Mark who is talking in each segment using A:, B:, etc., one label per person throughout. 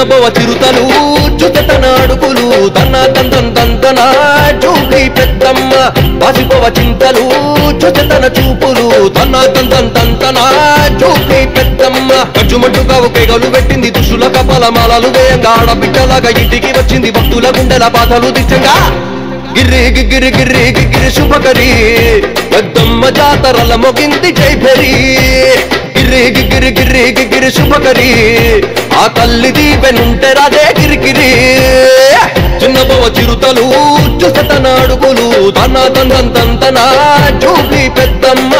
A: చిన్నబవ చిరుతలు చుతన అడుగులు తన తందన్ తంతన చూపి పెద్దమ్మ బాసిపోవ చింతలు చుతన చూపులు తన తందన్ తంతన చూపి పెద్దమ్మ కచ్చుమట్టుగా ఒకేగలు పెట్టింది దుష్టుల కపాల మాలలు వేయంగా ఆడబిడ్డలాగా ఇంటికి వచ్చింది భక్తుల గుండెల బాధలు దిశంగా గిర్రి గిర్రి గిర్రి గిర్రి శుభకరి పెద్దమ్మ జాతరల మొగింది జైభరి గిర్రి గిర్రి గిర్రి గిర్రి శుభకరి ఆ తల్లి దీపెనుంటే రాజే గిరిగిరి చిన్నబవ చిరుతలు చుసతన అడుగులు తన తందన్ తంతన చూపి పెద్దమ్మ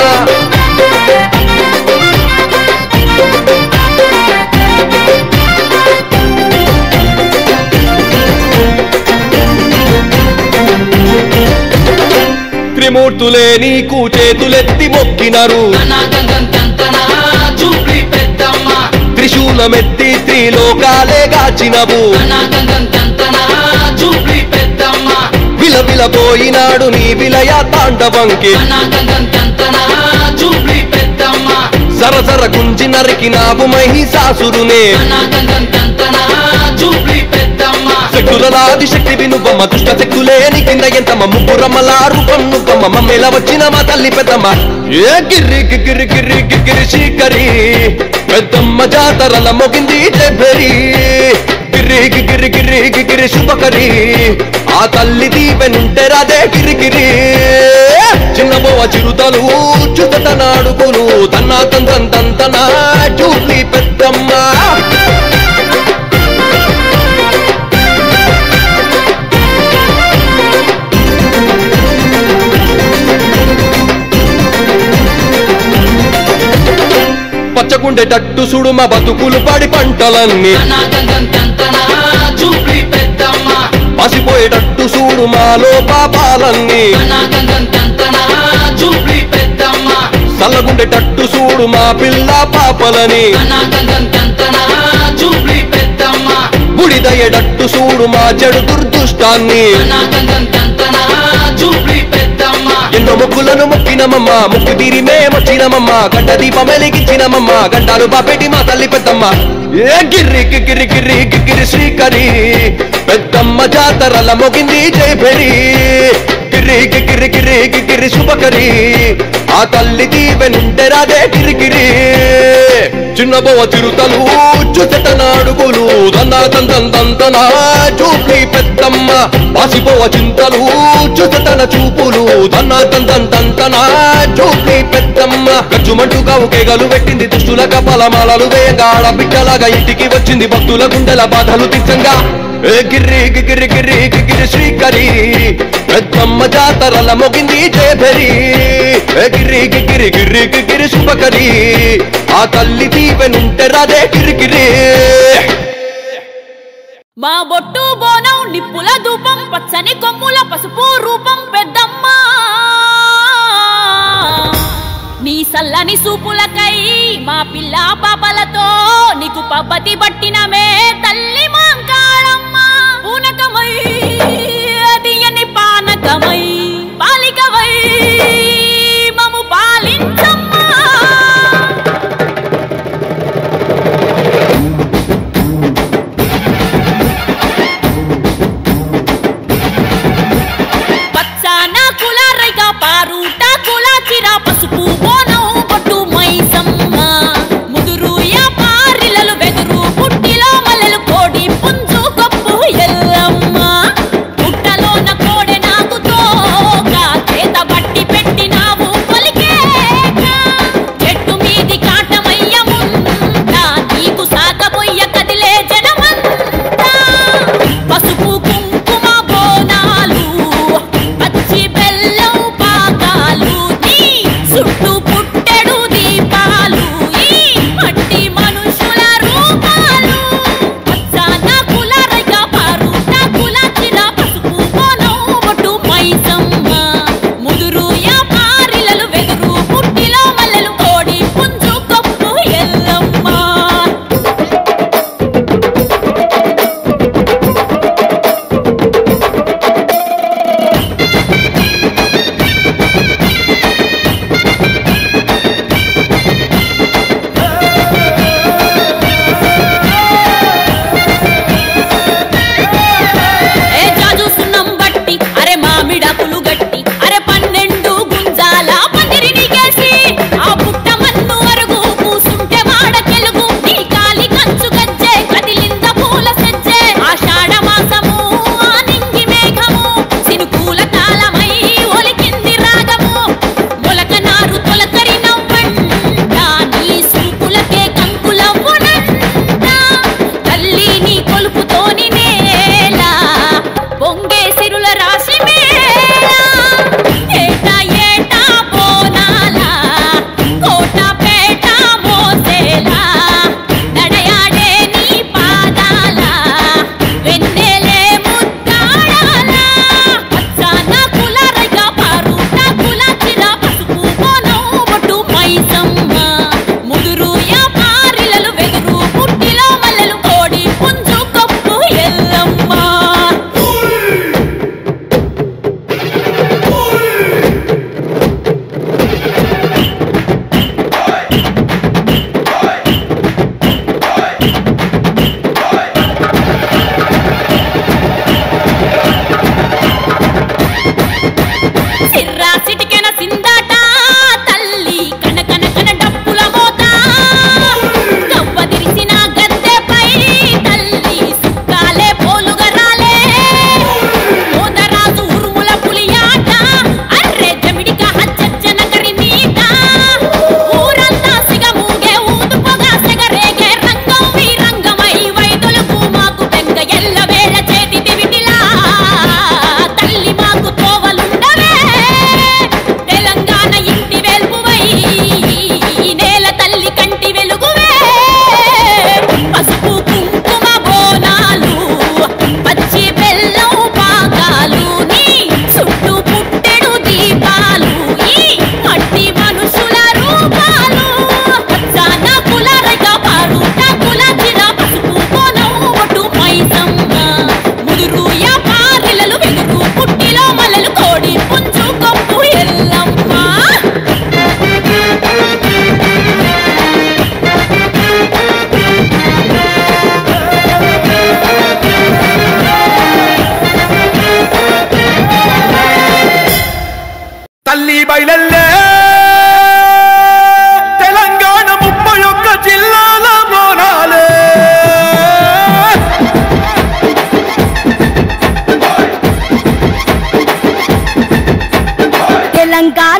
A: త్రిమూర్తులే నీకు చేతులెత్తి మొక్కినరు
B: చూపి పెద్దమ్మ
A: త్రిశూలమెత్తి త్రిలోకాలే గాచినవు
B: చూపి పెద్దమ్మ
A: విలవిలపోయినాడు నీ విలయ తాండవంకి
B: చూపి పెద్దమ్మ
A: సరసర గుంజి నరికినావు మహిషాసురునే
B: చూపి పెద్దమ్మ
A: శక్తులలాది శక్తి వినుబమ్మ దుష్ట శక్తులేని కింద ఎంత ముగ్గురమ్మల రూపం నువ్వమ్మ మమ్మేలా వచ్చిన మా తల్లి పెద్దమ్మ ఏ గిర్రి గిర్రి గిర్రి గిర్రి శీకరి పెద్దమ్మ జాతరల మొగింది జబెరి గిర్రి గిర్రి గిర్రి గిర్రి శుభకరి ఆ తల్లి దీపెనుంటే రాదే గిరిగిరి చిన్నబోవ చిరుతలు చుతన అడుగులు తన్న తంతన్ తంతన చూపి పెద్దమ్మ పచ్చకుండేటట్టు సుడు మా బతుకులు పడి పంటలన్నీ
B: చూపి పెద్దమ్మ
A: పసిపోయేటట్టు చూడు మాలో పాపాలన్నీ
B: చూపి పెద్దమ్మ
A: చల్లగుండేటట్టు చూడు మా పిల్ల పాపలని
B: చూపి పెద్దమ్మ
A: బుడిదయ్యేటట్టు చూడు మా చెడు దుర్దుష్టాన్ని
B: చూపి పెద్దమ్మ
A: ఎన్నో ముగ్గులను మొక్కినమమ్మ ముక్కు తీరి మేమొచ్చినమమ్మ గంట దీపం వెలిగించినమమ్మ గంటాలు బాపెట్టి మా తల్లి పెద్దమ్మ ఏ గిర్రి గిర్రి గిర్రి గిర్రి శ్రీకరి పెద్దమ్మ జాతరల మొగింది జయభరి గిర్రి గిర్రి గిర్రి గిర్రి శుభకరి ఆ తల్లి దీవెనుంటే రాదే గిరిగిరి చిన్నబోవ చిరుతలు చుట్టన అడుగులు దంద దందం దందన చూపి పెద్దమ్మ వాసిపోవ చింతలు చుట్టన చూపులు దన్న దందం దందన చూపి పెద్దమ్మ గజ్జుమంటుగా ఒకేగలు పెట్టింది దుష్టుల కపాలమాలలు వేయంగా ఆడబిడ్డలాగా ఇంటికి వచ్చింది భక్తుల గుండెల బాధలు తీర్చంగా ఏ గిర్రి గిర్రి గిర్రి గిర్రి శ్రీకరి పెద్దమ్మ జాతరల మొగింది జయభరి ఏ గిర్రి గిర్రి గిర్రి గిర్రి శుభకరి ఆ తల్లి దీవెనుంటే రాదే గిరిగిరి
C: మా బొట్టు బోనం నిప్పుల ధూపం పచ్చని కొమ్ముల పసుపు రూపం పెద్దమ్మ నీ సల్లని సూపులకై మా పిల్ల పాపలతో నీకు పబ్బతి పట్టినమే తల్లి మాంకాళమ్మ పూనకమై తీయని పానకమై పాలికవై మము పాలించమ్మా పచ్చాన కుల రైగా పారుట కుల చిర పసుపు బోనం బొట్టు మైసమ్మ ముదురు యా పారిలలు వెదురు పుట్టిలో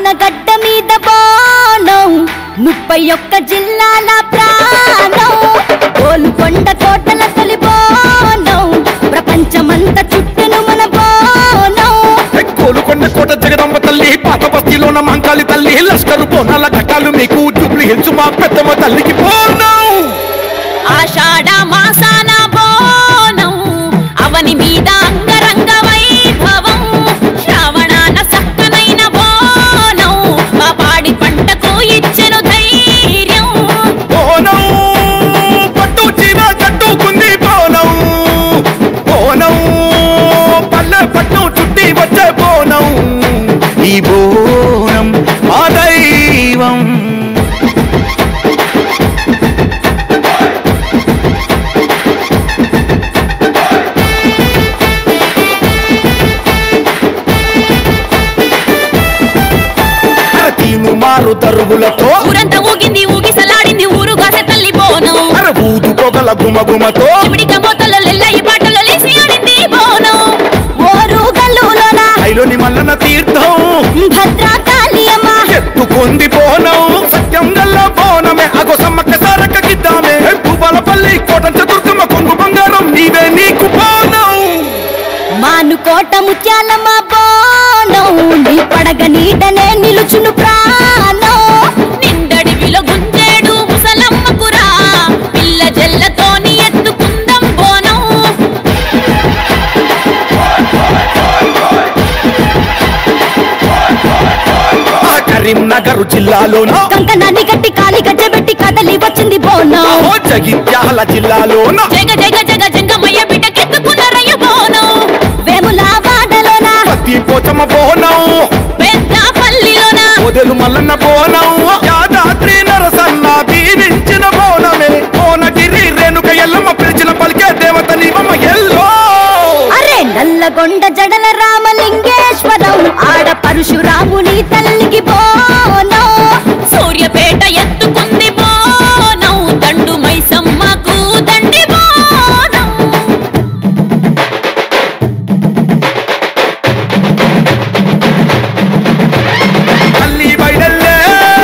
D: గడ్డ మీద బోనం ముప్పై ఒక్క జిల్లాల ప్రాణం గోల్కొండ కోటల తొలి బోనం ప్రపంచమంత చుట్టెను మన బోనం
E: కోలుకొండ కోట జగదంబ తల్లి పాత బస్తీలోన మంకాళి తల్లి లష్కరు బోనాల ఘటాలు మీకు జూబ్లీ హిల్స్ మా పెద్దమ్మ తల్లికి బోనం
C: ఆషాఢ మాసాన బోనం అవని మీద అంగరంగ వైభవం శ్రావణాన సక్కనైన బోనం మా పాడి పంటకు ఇచ్చెను ధైర్యం
E: బోనం పట్టు చీర కట్టుకుంది బోనం బోనం పల్లె పట్టు చుట్టి వచ్చే బోనం ఈ బోనం మా దైవం తీను మారు తరుగులతో
C: ఊరంతా ఊగింది ఊగిసలాడింది ఊరుగాసే తల్లి బోనం
E: అర ఊదు పొగల గుమగుమతో
C: చిమిడిక మోతల లెల్లయి పాటలు లేసి ఆడింది బోనం
D: ఓరు గల్లులోన
E: ఐలోని మల్లన తీర్థం
D: భద్రకాళి అమ్మ
E: ఎత్తుకుంది బోనం సత్యం గల్ల బోనమే అగో సమ్మక్క సారక్క గిద్దామే భూపాలపల్లి కోట చతుర్గమ్మ కొంగు బంగారం నీవే నీకు బోనం
D: మానుకోట ముత్యాలమ్మ బోనం నీ పడగ నీడనే నిలుచును ప్రాణం
C: నిండడివిలో గుంజేడు ముసలమ్మకురా పిల్ల జల్లతోని ఎత్తుకుందం బోనం
E: ఆ కరీంనగర్ జిల్లాలోన
D: కంకణాన్ని గట్టి కాలి గజ్జెబెట్టి కదలి వచ్చింది బోనం
E: ఓ జగిత్యాల జిల్లాలోన
C: జగ జగ జగ జంగమయ్య బిడ్డకెత్తుకున్న రయ్య బోనం
D: వేముల వాడలోన
E: పత్తి పోచమ్మ బోనం
C: పెద్ద పల్లిలోన
E: మొదలు మల్లన్న బోనం యాదాద్రి నరసన్న దీవించిన బోనమే కోనగిరి రేణుక ఎల్లమ్మ పిలిచిన పలికే దేవత నీవమ్మ ఎల్లో
D: అరే నల్లగొండ జడల రామలింగేశ్వరం ఆడ పరశురాముని తల్లికి బోనం
C: సూర్యపేట ఎత్తుకుంది బోనం దండు మైసమ్మకు దండి బోనం
E: తల్లి బయడల్లే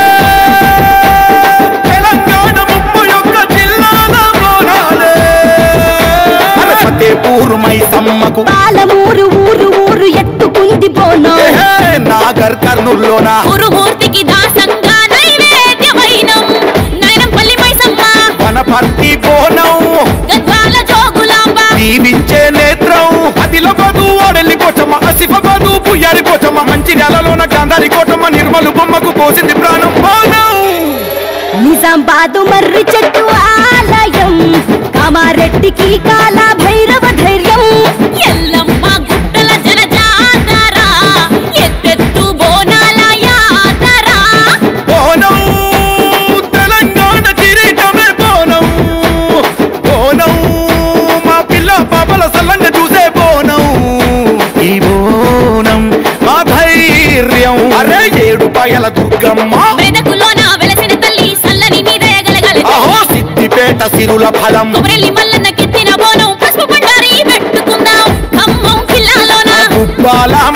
E: తెలంగాణ ముప్పై ఒక్క జిల్లాల బోనాలే అరే ఫతేపూర్ మైసమ్మకు
D: పాలమూరు ఊరు ఊరు ఎత్తుకుంది బోనం
E: ఏహే, నాగర్ కర్నూల్లోన
C: గురుమూర్తికి దాసంగా నైవేద్యమైనం నైనంపల్లి మైసమ్మ
E: వనపర్తి బోనం
C: గద్వాల జోగులాంబ
E: దీవించే నేత్రం అదిల బదు ఓడెల్లి కోటమ్మ అసిఫ బదు పుయ్యారి కోటమ్మ మంచిర్యాలలోన గాంధారి కోటమ్మ నిర్మలు బొమ్మకు పోసింది ప్రాణం బోనం
D: నిజామాబాదు మర్రి చెట్టు ఆలయం కామారెడ్డికి కాల భైరవ ధైర్యం
C: ఎల్లమ్మ గుట్టల జన జాతర ఎత్తెత్తు బోనాల యాతర
E: బోనం తెలంగాణ కిరీటమే బోనం బోనం మా పిల్ల పాపల సల్లంగా చూసే బోనం ఈ బోనం మా ధైర్యం అరే ఏడు పాయల దుర్గమ్మ
C: మెదకులోన వెలసిన తల్లి సల్లని నీ దయగలగలి
E: అహో సిద్దిపేట సిరుల ఫలం
C: కొమరెల్లి మల్లన్న కెత్తిన బోనం పసుపు పండారి పెట్టుకుందాం ఖమ్మం కిల్లాలోన
E: గుబ్బాల